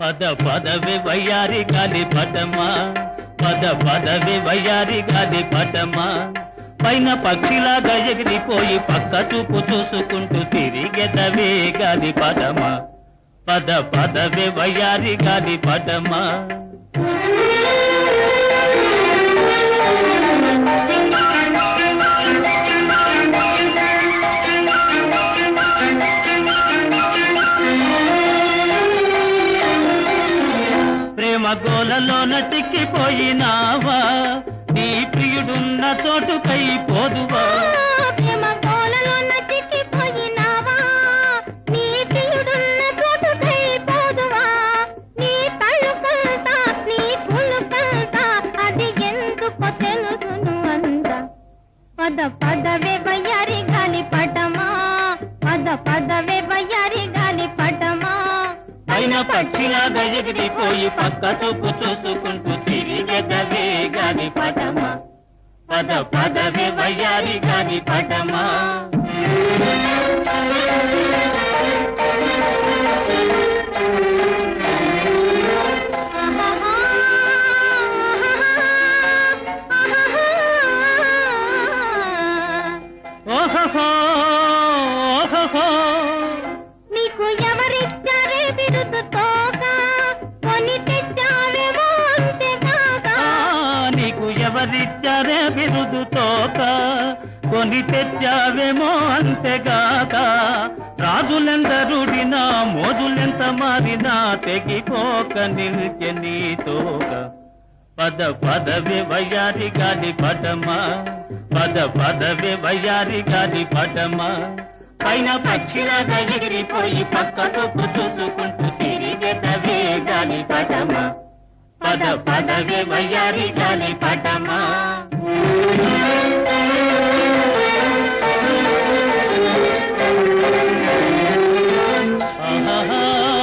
పద పదవి వయ్యారి గాలి పటమా పద పదవి వయ్యారి గాలి పటమా పైన పక్షిలాగా ఎగిరిపోయి పక్క చూపు చూసుకుంటూ తిరిగెదవే గాలి పటమా పద పదవి వయ్యారి గాలి పటమా ప్రేమ గోలలోన చిక్కిపోయినావా నీ ప్రియుడున్న చోటుకై పోదువా ప్రేమ కోలలోన చిక్కిపోయినావా నీ ప్రియుడున్న చోటుకై పోదువా నీ కళ్ళు కల్తా నీ కుళ్ళు కల్తా అది ఎందుకో తెలుసును అంద పద పదవే వయ్యారి గాలి పటమా పద పదవే వయ్యారి గాలి పటమా పైన పక్షిలాగా ఎగిరిపోయి పక్క చూపు చూసుకుంటూ తిరిగెదవే గాలి పటమా పద పదవి వయ్యారి గాలి పటమా ఆహాహా, ఆహాహా. ఓహో ఓహో నీకు ఎవరిచ్చారే బిరుదు తోక కొని తెచ్చావేమో అంతేకాక ఆ, నీకు ఎవరిచ్చారే బిరుదు తోక కొని తెచ్చావేమో అంతేగాక రాజులెందరుడినా మోజులెంత మారినా తెగిపోక నిలిచె నీ తోక పద పదవి వయ్యారి గాలి పటమా పద పదవి వయ్యారి గాలి పటమా పైన పక్షిలాగా ఎగిరిపోయి పక్కకు చూసుకుంటూ తిరిగెదవే గాలి పటమా పద పదవి వయ్యారి గాలి పటమా ఆహాహా,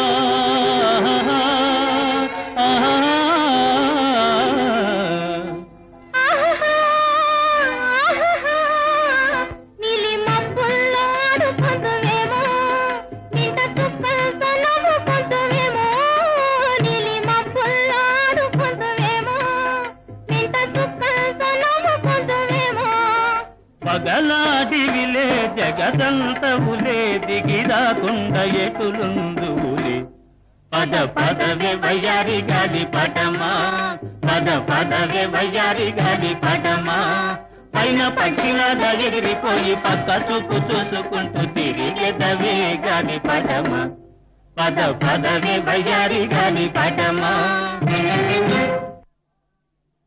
ఆహాహా. ఆహాహా, ఆహాహా. నీలి మబ్బుల్లో ఆడుకుందువేమో, మింట చుక్కలతో నవ్వుకుందువేమో. నీలి మబ్బుల్లో ఆడుకుందువేమో, మింట చుక్కలతో నవ్వుకుందువేమో. పగలాడివిలే జగదంతవులే దిగిరాకుండా ఎటులుందువులే పద పదవే వయ్యారి గాలి పటమా పద పదవే వయ్యారి గాలి పటమా పైన పక్షిలాగా ఎగిరిపోయి పక్క చూపు చూసుకుంటూ తిరిగెదవే గాలి పటమా పద పదవే వయ్యారి గాలి పటమా